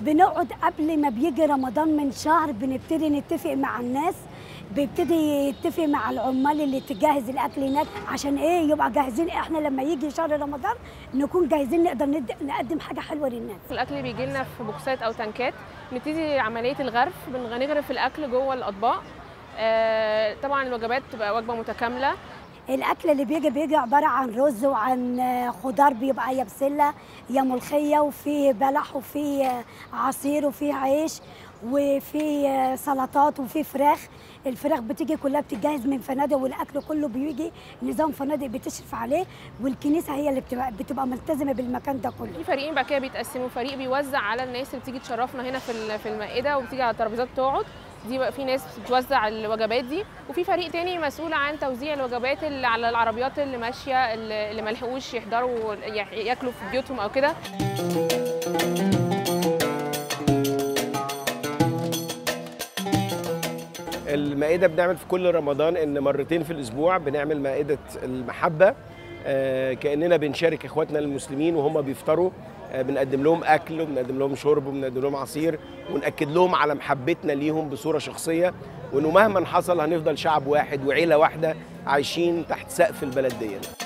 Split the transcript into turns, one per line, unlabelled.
بنقعد قبل ما بيجي رمضان من شهر بنبتدي نتفق مع الناس بيبتدي يتفق مع العمال اللي تجهز الاكل هناك عشان ايه يبقى جاهزين احنا لما يجي شهر رمضان نكون جاهزين نقدر ند- نقدم حاجه حلوه للناس
الاكل بيجي لنا في بوكسات او تنكات نبتدي عمليه الغرف بنغرف الاكل جوه الاطباق آه، طبعا الوجبات تبقى وجبه متكامله
الاكل اللي بيجي بيجي عباره عن رز وعن آه، خضار بيبقى يا بسله يا ملوخيه وفي بلح وفي آه، عصير وفي عيش وفي آه، سلطات وفي فراخ الفراخ بتيجي كلها بتتجهز من فنادق والاكل كله بيجي نظام فنادق بتشرف عليه والكنيسه هي اللي بتبقى, بتبقى ملتزمه بالمكان ده كله
في فريقين بعد كده بيتقسموا فريق بيوزع على الناس اللي بتيجي تشرفنا هنا في ال- في المائده وبتيجي على الترابيزات تقعد دي بقى في ناس بتوزع الوجبات دي وفي فريق تاني مسؤول عن توزيع الوجبات اللي على العربيات اللي ماشيه اللي اللي ما لحقوش يحضروا يح- ياكلوا في بيوتهم او كده
المائدة بنعمل في كل رمضان إن مرتين في الأسبوع بنعمل مائدة المحبة آه، كأننا بنشارك إخواتنا المسلمين وهم بيفطروا آه، بنقدم لهم أكل وبنقدم لهم شرب وبنقدم لهم عصير ونأكد لهم على محبتنا ليهم بصورة شخصية وإنه مهما حصل هنفضل شعب واحد وعيلة واحدة عايشين تحت سقف البلد دي